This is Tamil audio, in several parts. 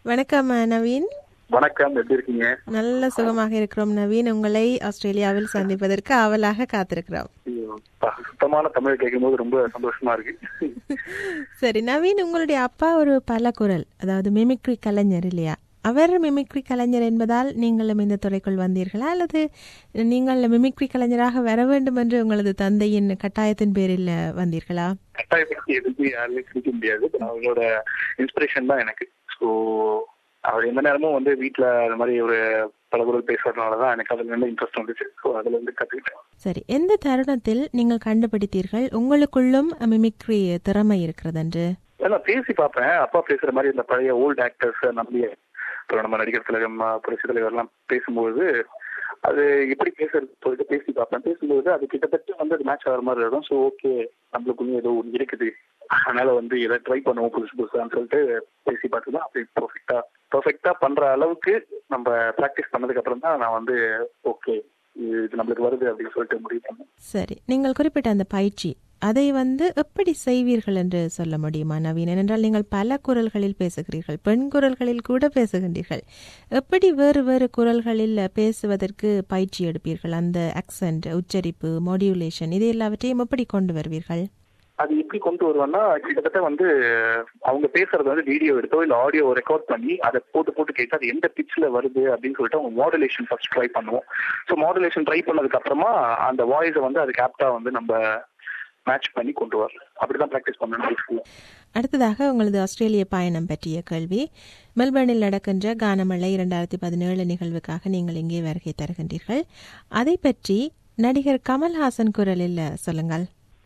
வணக்கம் அஹ், நவீன் வணக்கம் எப்படி இருக்கீங்க நல்ல சுகமாக இருக்கிறோம் நவீன் உங்களை ஆஸ்திரேலியாவில் சந்திப்பதற்கு ஆவலாக காத்திருக்கிறோம் ஐயோ, ப- சுத்தமான தமிழ் கேட்கும்போது ரொம்ப சந்தோஷமா இருக்கு சரி நவீன் உங்களுடைய அப்பா ஒரு பல குரல் அதாவது மிமிக்ரி கலைஞர் இல்லையா அவர் மிமிக்ரி கலைஞர் என்பதால் நீங்களும் இந்த துறைக்குள் வந்தீர்களா அல்லது நீங்கள் மிமிக்ரி கலைஞராக வர வேண்டும் என்று உங்களது தந்தையின் கட்டாயத்தின் பேரில் வந்தீர்களா கட்டாயப்படுத்தி எதுக்கு யாருமே சிரிக்க முடியாது But அவரோட இன்ஸ்பிரேஷன் தான் எனக்கு ஸோ அவர் எந்த நேரமும் வந்து வீட்ல அந்த மாதிரி ஒரு பல குரல் பேசுறதுனாலதான் எனக்கு அதுல இருந்து இன்ட்ரெஸ்ட் வந்துச்சு ஸோ அதுல இருந்து கத்துக்கிட்டேன் சரி எந்த தருணத்தில் நீங்கள் கண்டுபிடித்தீர்கள் உங்களுக்குள்ளும் மிமிக்ரி திறமை இருக்கிறது என்று நான் பேசி பார்ப்பேன் அப்பா பேசுற மாதிரி இந்த பழைய ஓல்ட் ஆக்டர்ஸ் நம்பி அப்புறம் நம்ம நடிகர் திலகம் புரட்சி தலைவர் எல்லாம் பேசும்போது அது எப்படி பேசுறது சொல்லிட்டு பேசி பார்ப்பேன் பேசும்போது அது கிட்டத்தட்ட வந்து அது மேட்ச் ஆகிற மாதிரி இருக்கும் ஸோ ஓகே நம்மளுக்குள்ளே ஏதோ ஒன்று இருக்குது அதனால வந்து இதை ட்ரை பண்ணுவோம் புதுசு புதுசான்னு சொல்லிட்டு பேசி பார்த்து தான் அப்படி பர்ஃபெக்டா பர்ஃபெக்டா பண்ற அளவுக்கு நம்ம ப்ராக்டிஸ் பண்ணதுக்கு அப்புறம் தான் நான் வந்து ஓகே இது நம்மளுக்கு வருது அப்படின்னு சொல்லிட்டு முடிவு பண்ணேன் சரி நீங்கள் குறிப்பிட்ட அந்த பயிற்சி அதை வந்து எப்படி செய்வீர்கள் என்று சொல்ல முடியுமா நவீன் ஏனென்றால் நீங்கள் பல குரல்களில் பேசுகிறீர்கள் பெண் குரல்களில் கூட பேசுகின்றீர்கள் எப்படி வேறு வேறு குரல்களில் பேசுவதற்கு பயிற்சி எடுப்பீர்கள் அந்த அக்சென்ட் உச்சரிப்பு மாடியுலேஷன் இது எல்லாவற்றையும் எப்படி கொண்டு வருவீர்கள் அது எப்படி கொண்டு வருவேன்னா கிட்டத்தட்ட வந்து அவங்க பேசுறது வந்து வீடியோ எடுத்தோ இல்ல ஆடியோ ரெக்கார்ட் பண்ணி அதை போட்டு போட்டு கேட்டு அது எந்த பிட்ச்ல வருது அப்படின்னு சொல்லிட்டு அவங்க மாடுலேஷன் ஃபர்ஸ்ட் ட்ரை பண்ணுவோம் ஸோ மாடுலேஷன் ட்ரை பண்ணதுக்கு அப்புறமா அந்த வாய்ஸை வந்து அதுக்கு ஆப்டா வந்து நம்ம மேட்ச் பண்ணி கொண்டு வரலாம் அப்படிதான் ப்ராக்டிஸ் பண்ணணும் அடுத்ததாக உங்களது ஆஸ்திரேலிய பயணம் பற்றிய கேள்வி மெல்பர்னில் நடக்கின்ற கானமழை இரண்டாயிரத்தி பதினேழு நிகழ்வுக்காக நீங்கள் இங்கே வருகை தருகின்றீர்கள் அதை பற்றி நடிகர் கமல்ஹாசன் குரலில் சொல்லுங்கள்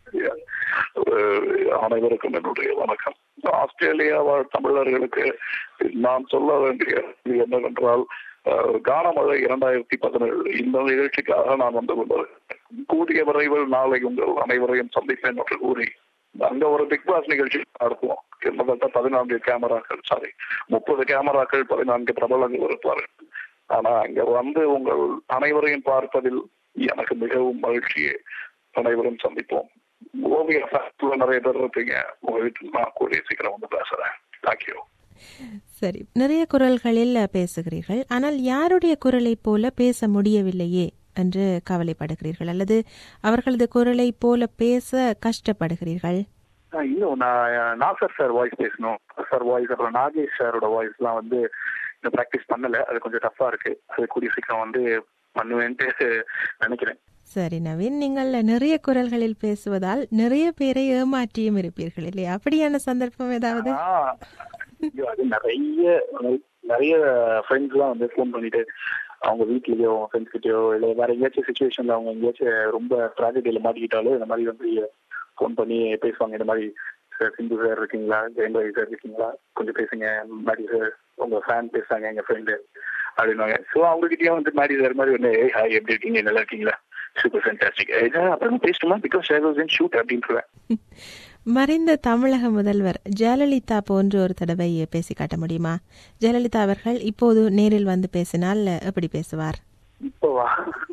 அஹ் அனைவருக்கும் என்னுடைய வணக்கம் ஆஸ்திரேலியா வாழ் தமிழர்களுக்கு நான் சொல்ல வேண்டிய இது என்னவென்றால் அஹ், கானமழை இரண்டாயிரத்தி பதினேழு இந்த நிகழ்ச்சிக்காக நான் வந்து கொண்டிருக்கிறேன். கூடிய விரைவில் நாளை உங்கள் அனைவரையும் சந்திப்பேன் என்று கூறி அங்க ஒரு பிக் பாஸ் நிகழ்ச்சி நடத்துவோம் கிட்டத்தட்ட பதினான்கு கேமராக்கள் சாரி முப்பது கேமராக்கள் பதினான்கு பிரபலங்கள் இருப்பார்கள் ஆனா அங்க வந்து உங்கள் அனைவரையும் பார்ப்பதில் எனக்கு மிகவும் மகிழ்ச்சியே அனைவரும் சந்திப்போம் ஓவிய ஃபேக்ட்ல நிறைய பேர் இருப்பீங்க உங்க வீட்டுல நான் கூடிய சீக்கிரம் வந்து பேசுறேன் தேங்க்யூ சரி நிறைய குரல்களில் பேசுகிறீர்கள் ஆனால் யாருடைய குரலைப் போல பேச முடியவில்லையே என்று கவலைப்படுகிறீர்கள் அல்லது அவர்களது குரலை போல பேச கஷ்டப்படுகிறீர்கள் இன்னும் நான் நாசர் சார் வாய்ஸ் பேசணும் சார் வாய்ஸ் அப்புறம் நாகேஷ் சாரோட வாய்ஸ்லாம் வந்து இன்னும் ப்ராக்டிஸ் பண்ணல அது கொஞ்சம் டஃப்பா இருக்கு அது கூடிய சீக்கிரம் வந்து பண்ணுவேன்ட்டு நினைக்கிறேன் சரி நவீன் நீங்கள் நிறைய குரல்களில் பேசுவதால் நிறைய பேரை ஏமாற்றியும் இருப்பீர்கள் இல்லையா அப்படியான சந்தர்ப்பம் ஏதாவது ஆனா, ஐயோ, அது நிறைய நிறைய ஃப்ரெண்ட்ஸ் எல்லாம் வந்து ஃபோன் பண்ணிட்டு அவங்க வீட்லயோ அவங்க ஃப்ரெண்ட்ஸ் கிட்டயோ இல்ல வேற எங்கேயாச்சும் சுச்சுவேஷன்ல அவங்க எங்கேயாச்சும் ரொம்ப ட்ராஜடியில மாட்டிக்கிட்டாலும் இந்த மாதிரி வந்து ஃபோன் பண்ணி பேசுவாங்க இந்த மாதிரி சார் சிந்து சார் இருக்கீங்களா ஜெயந்தவி சார் இருக்கீங்களா கொஞ்சம் பேசுங்க மேடி சார் உங்க ஃபேன் பேசுறாங்க எங்க ஃப்ரெண்டு அப்படின்வாங்க ஸோ அவங்க கிட்டயும் வந்து மேடி சார் மாதிரி வந்து "ஏய், ஹாய் எப்படி இருக்கீங்க நல்லா இருக்கீங்களா சூப்பர் ஃபேன்டாஸ்டிக் அப்புறம் பேசணுமா because she was in shoot அப்படின்னு சொல்லுவேன் மறைந்த தமிழக முதல்வர் ஜெயலலிதா போன்று ஒரு தடவை பேசி காட்ட முடியுமா ஜெயலலிதா அவர்கள் இப்போது நேரில் வந்து பேசினால் எப்படி பேசுவார் இப்போ வா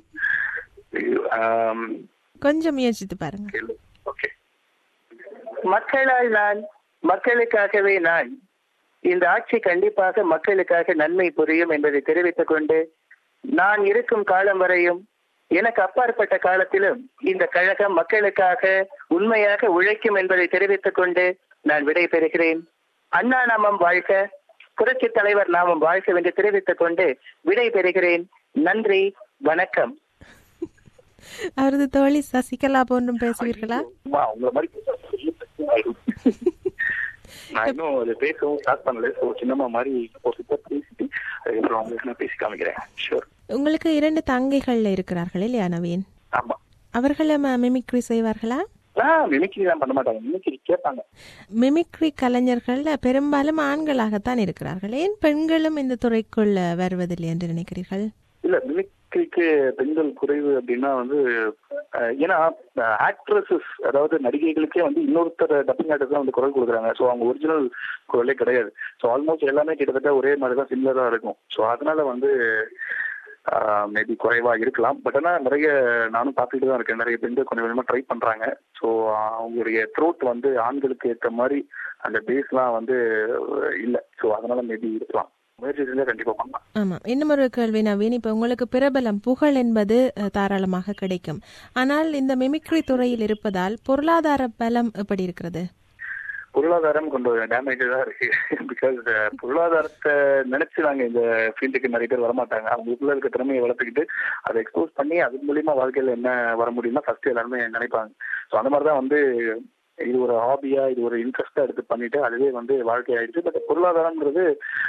கொஞ்சம் முயற்சித்து பாருங்க ஓகே மக்களால் நான் மக்களுக்காகவே நான் இந்த ஆட்சி கண்டிப்பாக மக்களுக்காக நன்மை புரியும் என்பதை தெரிவித்துக் கொண்டு நான் இருக்கும் காலம் வரையும் எனக்கு அப்பாற்பட்ட காலத்திலும் இந்த கழகம் மக்களுக்காக உண்மையாக உழைக்கும் என்பதை தெரிவித்துக் கொண்டு நான் விடை பெறுகிறேன் அண்ணா நாமம் வாழ்க புரட்சி தலைவர் நாமம் வாழ்க என்று தெரிவித்துக் கொண்டு விடை பெறுகிறேன் நன்றி வணக்கம் அவரது தோழி சசிகலா போன்றும் பேசுவீர்களா அம்மா, உங்களை மாதிரி பேச பெரிய பிரச்சனை ஆயிடும். நான் இன்னும் அது பேசவும் ஸ்டார்ட் பண்ணல ஸோ சின்னம்மா மாதிரி ஒரு சிப்ப பேசிட்டு அதுக்கப்புறம் உங்களுக்கு நான் பேசி காமிக்கிறேன் ஷூர் உங்களுக்கு இரண்டு தங்கைகள் இருக்கிறார்கள் இல்லையா நவீன் ஆமா அவர்களை மிமிக்ரி செய்வார்களா நான் மிமிக்ரி தான் பண்ண மாட்டாங்க மிமிக்ரி கேட்பாங்க மிமிக்ரி கலைஞர்கள் பெரும்பாலும் ஆண்களாகத்தான் இருக்கிறார்கள் ஏன் பெண்களும் இந்த துறைக்குள் வருவதில்லை என்று நினைக்கிறீர்கள் இல்ல மிமிக்ரிக்கு பெண்கள் குறைவு அப்படின்னா வந்து அஹ், ஏன்னா ஆக்ட்ரஸஸ் அதாவது நடிகைகளுக்கே வந்து இன்னொருத்தர் டப்பிங் ஆர்டர் தான் வந்து குரல் கொடுக்குறாங்க ஸோ அவங்க ஒரிஜினல் குரலே கிடையாது ஸோ ஆல்மோஸ்ட் எல்லாமே கிட்டத்தட்ட ஒரே மாதிரி தான் சிமிலரா இருக்கும் ஸோ அதனால வந்து மேபி குறைவா இருக்கலாம் பட் ஆனா நிறைய நானும் பார்த்துட்டு தான் இருக்கேன் நிறைய பெண்கள் கொஞ்சம் கொஞ்சமா ட்ரை பண்றாங்க ஸோ அவங்களுடைய த்ரோட் வந்து ஆண்களுக்கு ஏற்ற மாதிரி அந்த பேஸ்லாம் வந்து இல்லை ஸோ அதனால மேபி இருக்கலாம் முயற்சி செஞ்சா கண்டிப்பா பண்ணலாம் ஆமா இன்னும் ஒரு கேள்வி நவீன் இப்ப உங்களுக்கு பிரபலம் புகழ் என்பது அஹ், தாராளமாக கிடைக்கும் ஆனால் இந்த மிமிக்ரி துறையில் இருப்பதால் பொருளாதார பலம் எப்படி இருக்கிறது பொருளாதாரம் கொஞ்சம் டேமேஜ் தான் இருக்கு பிகாஸ் பொருளாதாரத்தை நினைச்சு நாங்க இந்த ஃபீல்டுக்கு நிறைய பேர் வரமாட்டாங்க அவங்களுக்குள்ள இருக்க திறமையை வளர்த்துக்கிட்டு அதை எக்ஸ்போஸ் பண்ணி அது மூலியமா வாழ்க்கையில என்ன வர முடியும்னா ஃபர்ஸ்ட் எல்லாருமே நினைப்பாங்க ஸோ அந்த மாதிரி தான் வந்து இது ஒரு ஹாபியா இது ஒரு இன்ட்ரெஸ்டா எடுத்து பண்ணிட்டு அதுவே வந்து வாழ்க்கை ஆயிடுச்சு பட் பொருளாதாரம்ங்கிறது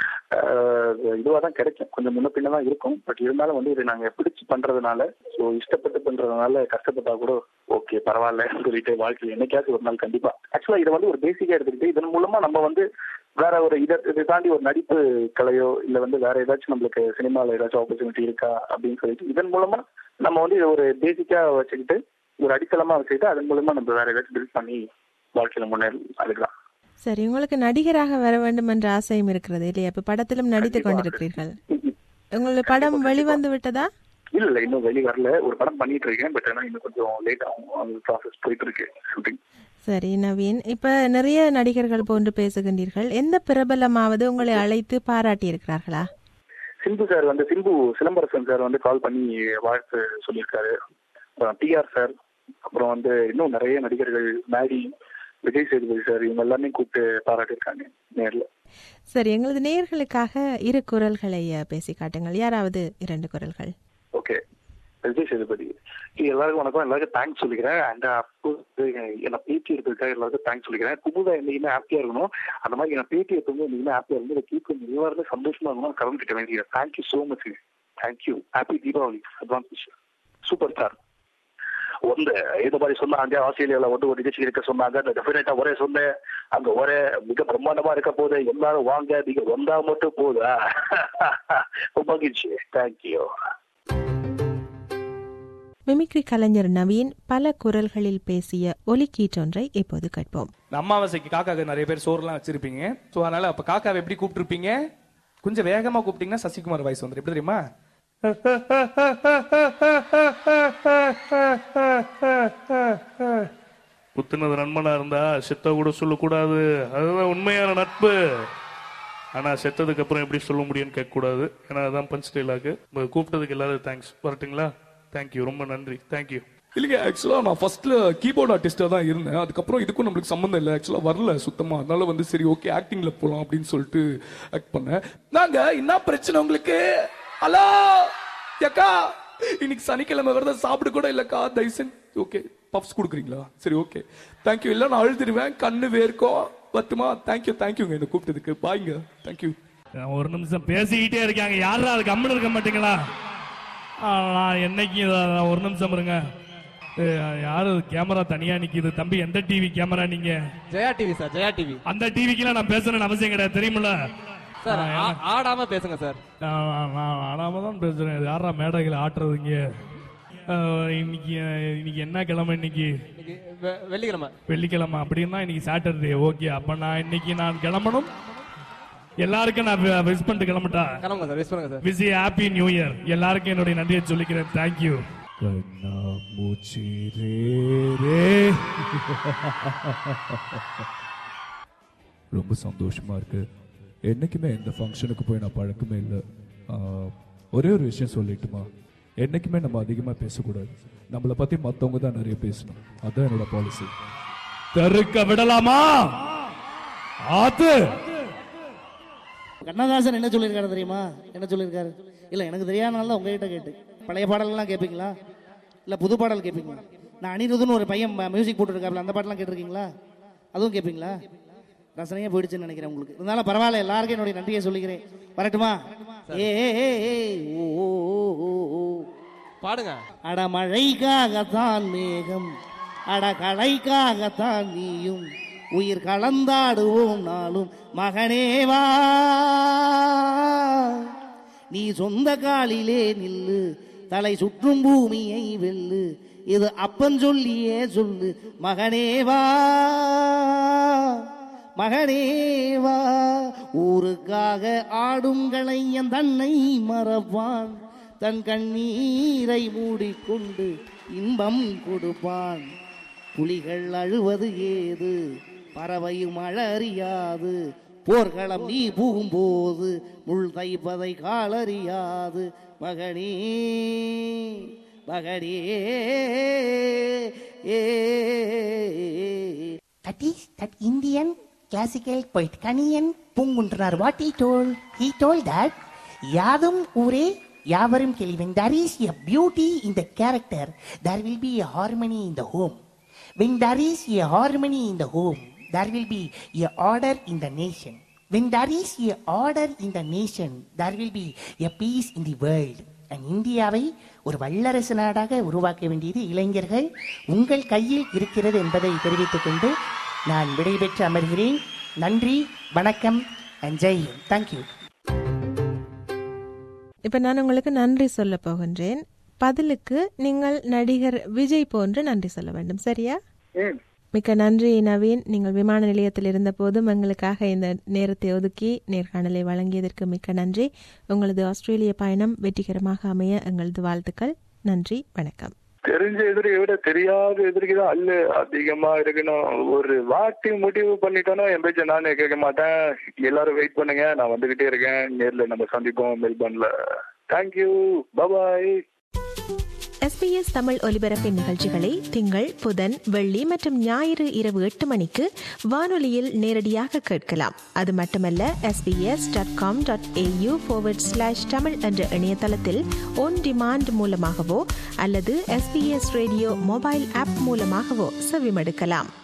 இதுவாக தான் கிடைக்கும் கொஞ்சம் முன்ன பின்ன தான் இருக்கும் பட் இருந்தாலும் வந்து இதை நாங்க பிடிச்சு பண்றதுனால ஸோ இஷ்டப்பட்டு பண்றதுனால கஷ்டப்பட்டா கூட ஓகே பரவாயில்லன்னு சொல்லிட்டு வாழ்க்கையில் என்னைக்காச்சும் ஒரு நாள் கண்டிப்பா ஆக்சுவலா இதை வந்து ஒரு பேசிக்கா எடுத்துக்கிட்டு இதன் மூலமா நம்ம வந்து வேற ஒரு இதை இதை தாண்டி ஒரு நடிப்பு கலையோ இல்ல வந்து வேற ஏதாச்சும் நம்மளுக்கு சினிமால ஏதாச்சும் ஆப்பர்ச்சுனிட்டி இருக்கா அப்படின்னு சொல்லிட்டு இதன் மூலமா நம்ம வந்து இதை ஒரு பேசிக்கா வச்சுக்கிட்டு ஒரு அடித்தளமா வச்சுக்கிட்டு அதன் மூலமா நம்ம வேற ஏதாச்சும் பில்ட் பண்ணி வாழ்க்கையில முன்னேறி அதுக்குதான் சரி உங்களுக்கு நடிகராக வர வேண்டும் என்ற ஆசையும் இருக்கிறது இல்லையா இப்ப படத்திலும் நடித்துக் கொண்டிருக்கிறீர்கள் உங்களுடைய படம் வெளிவந்து விட்டதா இல்ல இல்ல இன்னும் வெளி வரல ஒரு படம் பண்ணிட்டு இருக்கேன் பட் ஆனா இன்னும் கொஞ்சம் லேட் ஆகும் அந்த ப்ராசஸ் போயிட்டு இருக்கு ஷூட்டிங் சரி நவீன் இப்ப நிறைய நடிகர்கள் போன்று பேசுகின்றீர்கள் எந்த பிரபலமாவது உங்களை அழைத்து பாராட்டி இருக்கிறார்களா சிம்பு சார் வந்து சிம்பு சிலம்பரசன் சார் வந்து கால் பண்ணி வாழ்த்து சொல்லியிருக்காரு டிஆர் சார் அப்புறம் வந்து இன்னும் நிறைய நடிகர்கள் மேடி விஜய் சேதுபதி சார் இவங்க எல்லாமே கூப்பிட்டு பாராட்டியிருக்காங்க நேர்ல சரி எங்களது நேயர்களுக்காக இரு குரல்களை அஹ், பேசி காட்டுங்கள் யாராவது இரண்டு குரல்கள் ஓகே விஜய் சேதுபதி இது எல்லாருக்கும் வணக்கம் எல்லாருக்கும் தேங்க்ஸ் சொல்லிக்கிறேன் அண்ட் என்ன பேட்டி எடுத்துக்கிட்டா எல்லாருக்கும் தேங்க்ஸ் சொல்லிக்கிறேன் குமுதா என்னைக்குமே ஹாப்பியா இருக்கணும் அந்த மாதிரி என்ன பேட்டி எடுத்தவங்க என்னைக்குமே ஹாப்பியா இருந்து இதை கேட்கும் எல்லாருமே சந்தோஷமா இருக்கணும் கலந்துக்கிட்ட வேண்டிய thank you so much thank you happy Deepavali advance super star வந்து இந்த மாதிரி சொன்னாங்க ஆஸ்திரேலியால வந்து ஒரு நிகழ்ச்சி இருக்க சொன்னாங்க அந்த டெஃபினட்டா ஒரே சொன்னேன் அங்க ஒரே மிக பிரம்மாண்டமா இருக்க போது எல்லாரும் வாங்க நீங்க வந்தா மட்டும் போதா மகிழ்ச்சி தேங்க்யூ மிமிக்ரி கலைஞர் நவீன் பல குரல்களில் பேசிய ஒலிக்கீற்றொன்றை இப்போது கேட்போம் இந்த அமாவாசைக்கு காக்காக்கு நிறைய பேர் சோறுலாம் வச்சிருப்பீங்க ஸோ அதனால அப்ப காக்காவை எப்படி கூப்பிட்டுருப்பீங்க கொஞ்சம் வேகமா கூப்பிட்டீங்கன்னா சசிகுமார் வாய்ஸ் வந்துடும் எப்படி தெரியுமா குத்துனது நண்பனா இருந்தா செத்த கூட சொல்லக்கூடாது அதுதான் உண்மையான நட்பு ஆனா செத்ததுக்கு அப்புறம் எப்படி சொல்ல முடியும்னு கேட்க கூடாது ஏன்னா அதான் பஞ்ச் டைலாக்கு கூப்பிட்டதுக்கு எல்லாரும் தேங்க்ஸ் வரட்டுங்களா தேங்க்யூ ரொம்ப நன்றி தேங்க்யூ இல்லைங்க ஆக்சுவலா நான் ஃபர்ஸ்ட்ல கீபோர்ட் ஆர்டிஸ்டா தான் இருந்தேன் அதுக்கப்புறம் இதுக்கும் நம்மளுக்கு சம்மந்தம் இல்லை ஆக்சுவலா வரல சுத்தமா அதனால வந்து சரி ஓகே ஆக்டிங்ல போலாம் அப்படின்னு சொல்லிட்டு ஆக்ட் பண்ணேன் நாங்க என்ன பிரச்சனை உங்களுக்கு ஹலோ ஏக்கா இன்னைக்கு சனிக்கிழமை வரத சாப்பிட கூட இல்லக்கா தயவுசென் ஓகே பப்ஸ் கொடுக்குறீங்களா சரி ஓகே தேங்க்யூ இல்லை நான் அழுதுருவேன் கண்ணு வேர்க்கும் பத்துமா தேங்க்யூ தேங்க்யூங்க என்ன கூப்பிட்டதுக்கு பாய்ங்க தேங்க்யூ ஒரு நிமிஷம் பேசிக்கிட்டே இருக்காங்க யாரா அது கம்முன்னு இருக்க மாட்டீங்களா ஆ, நான் என்னைக்கு இத- ஒரு நிமிஷம் இருங்க ஏ, யாரு கேமரா தனியா நிக்குது தம்பி எந்த டிவி கேமரா நீங்க Jaya TV sir Jaya TV அந்த டிவிக்கெல்லாம் நான் பேசணும்னு அவசியம் கிடையாது தெரியுமில்ல சார் ஆ- ஆடாம பேசுங்க சார் நான் நான் நான் ஆடாம தான் பேசுறேன் இது யாரா மேடைகளை ஆட்டுறது இங்க ஆ, இன்னைக்கு இன்னைக்கு என்ன கிழமை இன்னைக்கு இன்னைக்கு வெ- வெள்ளிக்கிழமை வெள்ளிக்கிழமை அப்படின்னா இன்னைக்கு சாட்டர்டே ஓகே அப்ப நான் இன்னைக்கு நான் கிளம்பணும் எல்லாருக்கும் நான் விஷ் பண்ணிட்டு கிளம்பிட்டா கிளம்புங்க சார் விஷ் பண்ணுங்க சார் விசி ஹாப்பி நியூ இயர் எல்லாருக்கும் என்னுடைய நன்றியை சொல்லிக்கிறேன் தேங்க்யூ மூச்சு ரே ரே ரொம்ப சந்தோஷமா இருக்கு என்னைக்குமே எந்த ஃபங்க்ஷனுக்கு போய் நான் பழக்கமே இல்லை ஆஹ், ஒரே ஒரு விஷயம் சொல்லிட்டுமா என்னைக்குமே நம்ம அதிகமா பேசக்கூடாது நம்மளை பத்தி மத்தவங்க தான் நிறைய பேசணும் அதான் என்னோட பாலிசி தெருக்க விடலாமா ஆத்து கண்ணதாசன் என்ன சொல்லியிருக்காரு தெரியுமா என்ன சொல்லியிருக்காரு இல்லை எனக்கு தெரியாதனால உங்ககிட்ட கேட்டு பழைய பாடல்லாம் கேட்பீங்களா இல்லை புது பாடல் கேட்பீங்களா நான் அனிருதுன்னு ஒரு பையன் மியூசிக் போட்டுருக்காப்புல அந்த பாட்டெல்லாம் கேட்டிருக்கீங்களா அதுவும் கேட்பீங்களா ரசனையே போயிடுச்சுன்னு நினைக்கிறேன் உங்களுக்கு இருந்தாலும் பரவாயில்ல எல்லாருக்கும் என்னுடைய நன்றியை சொல்லிக்கிறேன் வரட்டுமா ஏ ஏ, ஏ, ஏ, ஓ, ஓ, ஓ, ஓ, ஓ. பாடுங்க அட மழைக்காகத்தான் மேகம் அட களைக்காகத்தான் நீயும் உயிர் கலந்தாடுவோம் நாளும் மகனேவா நீ சொந்த காலிலே நில்லு தலை சுற்றும் பூமியை வெல்லு இது அப்பன் சொல்லியே சொல்லு மகனேவா மகனேவா ஊருக்காக ஆடும் கலைஞன் தன்னை மறப்பான் தன் கண்ணீரை மூடிக்கொண்டு இன்பம் கொடுப்பான் புலிகள் அழுவது ஏது பறவையும் அழறியாது போர்க்களம் நீ புகும்போது முள் தைப்பதை காலறியாது மகனே மகனே ஏ That is that Indian classical poet Kaniyan Punguntranar. What he told? He told that Yadum Ure Yavarim Keli. When there is a beauty in the character, there will be a harmony in the home. When there is a harmony in the home, there will be a order in the nation. When there is a order in the nation, there will be a peace in the world. And இந்தியாவை ஒரு வல்லரசு நாடாக உருவாக்க வேண்டியது இளைஞர்கள் உங்கள் கையில் இருக்கிறது என்பதை தெரிவித்துக் கொண்டு நான் விடைபெற்று அமர்கிறேன் நன்றி வணக்கம் அண்ட் ஜெய் தேங்க்யூ இப்ப நான் உங்களுக்கு நன்றி சொல்ல போகின்றேன் பதிலுக்கு நீங்கள் நடிகர் விஜய் போன்று நன்றி சொல்ல வேண்டும் சரியா மிக்க நன்றி நவீன் நீங்கள் விமான நிலையத்தில் இருந்த போதும் எங்களுக்காக இந்த நேரத்தை ஒதுக்கி நேர்காணலை வழங்கியதற்கு மிக்க நன்றி உங்களது ஆஸ்திரேலிய பயணம் வெற்றிகரமாக அமைய எங்களது வாழ்த்துக்கள் நன்றி வணக்கம் தெரிஞ்ச எதிரியை விட தெரியாத எதிரிக்கு தான் அல்ல அதிகமா இருக்கணும் ஒரு வாட்டி முடிவு பண்ணிட்டோன்னா என் பேச்ச நானே கேட்க மாட்டேன் எல்லாரும் வெயிட் பண்ணுங்க நான் வந்துகிட்டே இருக்கேன் நேர்ல நம்ம சந்திப்போம் மெல்பர்ன்ல தேங்க்யூ பபாய் எஸ்பிஎஸ் தமிழ் ஒலிபரப்பின் நிகழ்ச்சிகளை திங்கள் புதன் வெள்ளி மற்றும் ஞாயிறு இரவு எட்டு மணிக்கு வானொலியில் நேரடியாக கேட்கலாம் அது மட்டுமல்ல SBS dot com dot AU slash Tamil என்ற இணையதளத்தில் ஒன் டிமாண்ட் மூலமாகவோ அல்லது எஸ்பிஎஸ் ரேடியோ மொபைல் ஆப் மூலமாகவோ செவிமடுக்கலாம்